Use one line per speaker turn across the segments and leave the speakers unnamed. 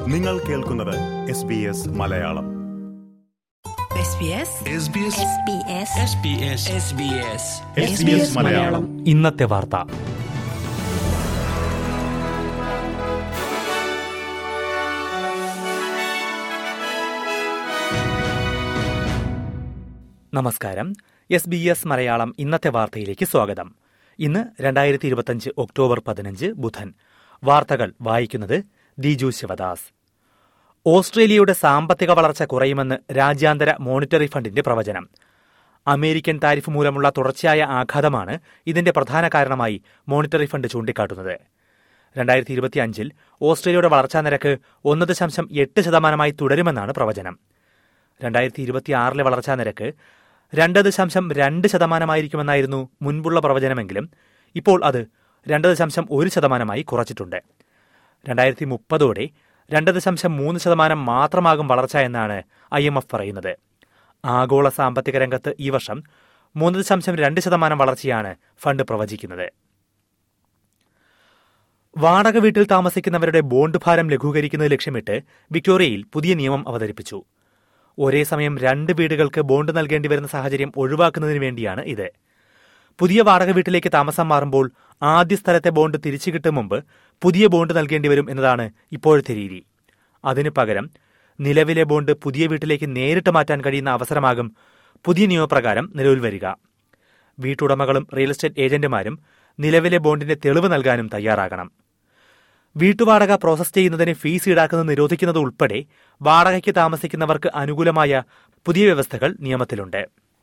നിങ്ങൾ കേൾക്കുന്നത് S B S Malayalam SBS Malayalam
ഇന്നത്തെ വാർത്ത നമസ്കാരം എസ് ബി എസ് മലയാളം ഇന്നത്തെ വാർത്തയിലേക്ക് സ്വാഗതം ഇന്ന് രണ്ടായിരത്തി ഇരുപത്തിയഞ്ച് ഒക്ടോബർ പതിനഞ്ച് ബുധൻ വാർത്തകൾ വായിക്കുന്നത് ദിജു ശിവദാസ് ഓസ്ട്രേലിയയുടെ സാമ്പത്തിക വളർച്ച കുറയുമെന്ന് രാജ്യാന്തര മോണിറ്ററി ഫണ്ടിന്റെ പ്രവചനം അമേരിക്കൻ താരിഫ് മൂലമുള്ള തുടർച്ചയായ ആഘാതമാണ് ഇതിന്റെ പ്രധാന കാരണമായി മോണിറ്ററി ഫണ്ട് ചൂണ്ടിക്കാട്ടുന്നത് രണ്ടായിരത്തി ഇരുപത്തിയഞ്ചിൽ ഓസ്ട്രേലിയയുടെ വളർച്ചാ നിരക്ക് ഒന്ന് ദശാംശം എട്ട് ശതമാനമായി തുടരുമെന്നാണ് പ്രവചനം രണ്ടായിരത്തി ഇരുപത്തിയാറിലെ വളർച്ചാ നിരക്ക് രണ്ട് ദശാംശം രണ്ട് ശതമാനമായിരിക്കുമെന്നായിരുന്നു മുൻപുള്ള പ്രവചനമെങ്കിലും ഇപ്പോൾ അത് രണ്ട് ദശാംശം ഒരു ശതമാനമായി കുറച്ചിട്ടുണ്ട് രണ്ടായിരത്തി മുപ്പതോടെ രണ്ട് ദശാംശം മൂന്ന് ശതമാനം മാത്രമാകും വളർച്ച എന്നാണ് ഐ എം എഫ് പറയുന്നത് ആഗോള സാമ്പത്തിക രംഗത്ത് ഈ വർഷം മൂന്ന് ദശാംശം രണ്ട് ശതമാനം വളർച്ചയാണ് ഫണ്ട് പ്രവചിക്കുന്നത് വാടക വീട്ടിൽ താമസിക്കുന്നവരുടെ ബോണ്ട് ഭാരം ലഘൂകരിക്കുന്നത് ലക്ഷ്യമിട്ട് വിക്ടോറിയയിൽ പുതിയ നിയമം അവതരിപ്പിച്ചു ഒരേ സമയം രണ്ട് വീടുകൾക്ക് ബോണ്ട് നൽകേണ്ടി വരുന്ന സാഹചര്യം ഒഴിവാക്കുന്നതിന് വേണ്ടിയാണ് ഇത് പുതിയ വാടക വീട്ടിലേക്ക് താമസം മാറുമ്പോൾ ആദ്യ സ്ഥലത്തെ ബോണ്ട് തിരിച്ചു കിട്ടും മുമ്പ് പുതിയ ബോണ്ട് നൽകേണ്ടി വരും എന്നതാണ് ഇപ്പോഴത്തെ രീതി അതിനു പകരം നിലവിലെ ബോണ്ട് പുതിയ വീട്ടിലേക്ക് നേരിട്ട് മാറ്റാൻ കഴിയുന്ന അവസരമാകും പുതിയ നിയമപ്രകാരം നിലവിൽ വരിക വീട്ടുടമകളും റിയൽ എസ്റ്റേറ്റ് ഏജന്റുമാരും നിലവിലെ ബോണ്ടിന്റെ തെളിവ് നൽകാനും തയ്യാറാകണം വീട്ടുവാടക പ്രോസസ് ചെയ്യുന്നതിന് ഫീസ് ഈടാക്കുന്നത് നിരോധിക്കുന്നത് ഉൾപ്പെടെ വാടകയ്ക്ക് താമസിക്കുന്നവർക്ക് അനുകൂലമായ പുതിയ വ്യവസ്ഥകൾ നിയമത്തിലുണ്ട്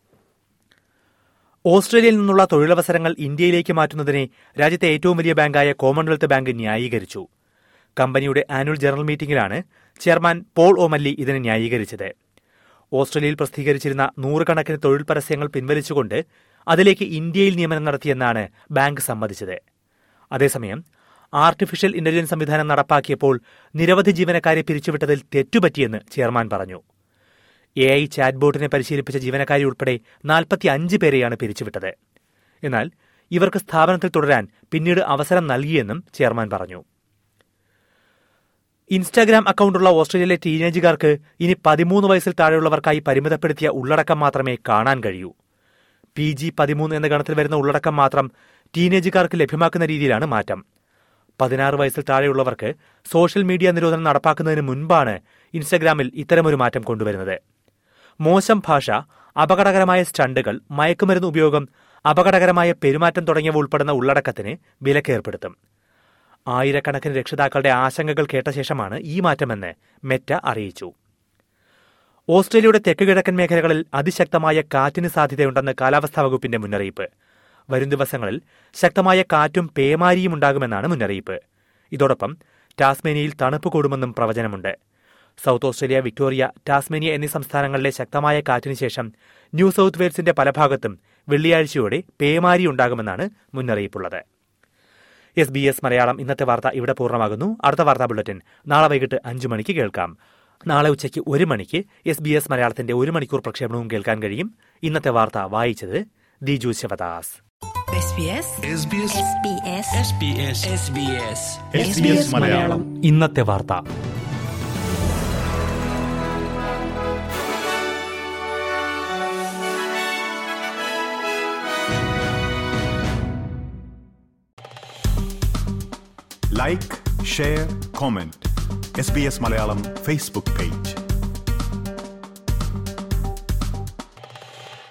ഓസ്ട്രേലിയയിൽ നിന്നുള്ള തൊഴിലവസരങ്ങൾ ഇന്ത്യയിലേക്ക് മാറ്റുന്നതിനെ രാജ്യത്തെ ഏറ്റവും വലിയ ബാങ്കായ കോമൺവെൽത്ത് ബാങ്ക് ന്യായീകരിച്ചു കമ്പനിയുടെ ആനുവൽ ജനറൽ മീറ്റിംഗിലാണ് ചെയർമാൻ പോൾ ഒമല്ലി ഇതിനെ ന്യായീകരിച്ചത് ഓസ്ട്രേലിയയിൽ പ്രസിദ്ധീകരിച്ചിരുന്ന നൂറുകണക്കിന് തൊഴിൽ പരസ്യങ്ങൾ പിൻവലിച്ചുകൊണ്ട് അതിലേക്ക് ഇന്ത്യയിൽ നിയമനം നടത്തിയെന്നാണ് ബാങ്ക് സമ്മതിച്ചത് അതേസമയം ആർട്ടിഫിഷ്യൽ ഇന്റലിജൻസ് സംവിധാനം നടപ്പാക്കിയപ്പോൾ നിരവധി ജീവനക്കാരെ പിരിച്ചുവിട്ടതിൽ തെറ്റുപറ്റിയെന്ന് ചെയർമാൻ പറഞ്ഞു എ ഐ ചാറ്റ്ബോട്ടിനെ പരിശീലിപ്പിച്ച ജീവനക്കാരി ഉൾപ്പെടെ നാൽപ്പത്തി അഞ്ച് പേരെയാണ് പിരിച്ചുവിട്ടത് എന്നാൽ ഇവർക്ക് സ്ഥാപനത്തിൽ തുടരാൻ പിന്നീട് അവസരം നൽകിയെന്നും ചെയർമാൻ പറഞ്ഞു ഇൻസ്റ്റാഗ്രാം അക്കൌണ്ടുള്ള ഓസ്ട്രേലിയയിലെ ടീനേജുകാർക്ക് ഇനി പതിമൂന്ന് വയസ്സിൽ താഴെയുള്ളവർക്കായി പരിമിതപ്പെടുത്തിയ ഉള്ളടക്കം മാത്രമേ കാണാൻ കഴിയൂ പി ജി പതിമൂന്ന് എന്ന ഗണത്തിൽ വരുന്ന ഉള്ളടക്കം മാത്രം ടീനേജുകാർക്ക് ലഭ്യമാക്കുന്ന രീതിയിലാണ് മാറ്റം പതിനാറ് വയസ്സിൽ താഴെയുള്ളവർക്ക് സോഷ്യൽ മീഡിയ നിരോധനം നടപ്പാക്കുന്നതിന് മുൻപാണ് ഇൻസ്റ്റഗ്രാമിൽ ഇത്തരമൊരു മാറ്റം കൊണ്ടുവരുന്നത് മോശം ഭാഷ അപകടകരമായ സ്റ്റണ്ടുകൾ മയക്കുമരുന്ന് ഉപയോഗം അപകടകരമായ പെരുമാറ്റം തുടങ്ങിയവ ഉൾപ്പെടുന്ന ഉള്ളടക്കത്തിന് വിലക്കേർപ്പെടുത്തും ആയിരക്കണക്കിന് രക്ഷിതാക്കളുടെ ആശങ്കകൾ കേട്ട ശേഷമാണ് ഈ മാറ്റമെന്ന് മെറ്റ അറിയിച്ചു ഓസ്ട്രേലിയയുടെ തെക്ക് കിഴക്കൻ മേഖലകളിൽ അതിശക്തമായ കാറ്റിന് സാധ്യതയുണ്ടെന്ന് കാലാവസ്ഥാ വകുപ്പിന്റെ മുന്നറിയിപ്പ് വരും ദിവസങ്ങളിൽ ശക്തമായ കാറ്റും പേമാരിയും ഉണ്ടാകുമെന്നാണ് മുന്നറിയിപ്പ് ഇതോടൊപ്പം ടാസ്മേനിയയിൽ തണുപ്പ് കൂടുമെന്നും പ്രവചനമുണ്ട് സൌത്ത് ഓസ്ട്രേലിയ വിക്ടോറിയ ടാസ്മേനിയ എന്നീ സംസ്ഥാനങ്ങളിലെ ശക്തമായ കാറ്റിന് ശേഷം ന്യൂ സൌത്ത് വെയിൽസിന്റെ പല ഭാഗത്തും വെള്ളിയാഴ്ചയോടെ പേമാരി ഉണ്ടാകുമെന്നാണ് മുന്നറിയിപ്പുള്ളത് എസ് ബി എസ് മലയാളം ഇന്നത്തെ വാർത്ത ഇവിടെ പൂർണ്ണമാകുന്നു അടുത്ത വാർത്താ ബുള്ളറ്റിൻ നാളെ വൈകിട്ട് അഞ്ചു മണിക്ക് കേൾക്കാം നാളെ ഉച്ചയ്ക്ക് ഒരു മണിക്ക് എസ് ബി എസ് മലയാളത്തിന്റെ ഒരു മണിക്കൂർ പ്രക്ഷേപണവും കേൾക്കാൻ കഴിയും ഇന്നത്തെ വാർത്ത വായിച്ചത് ദിജു ശിവദാസ്
SBS മലയാളം
ഇന്നത്തെ വാർത്ത
like share comment S B S Malayalam Facebook page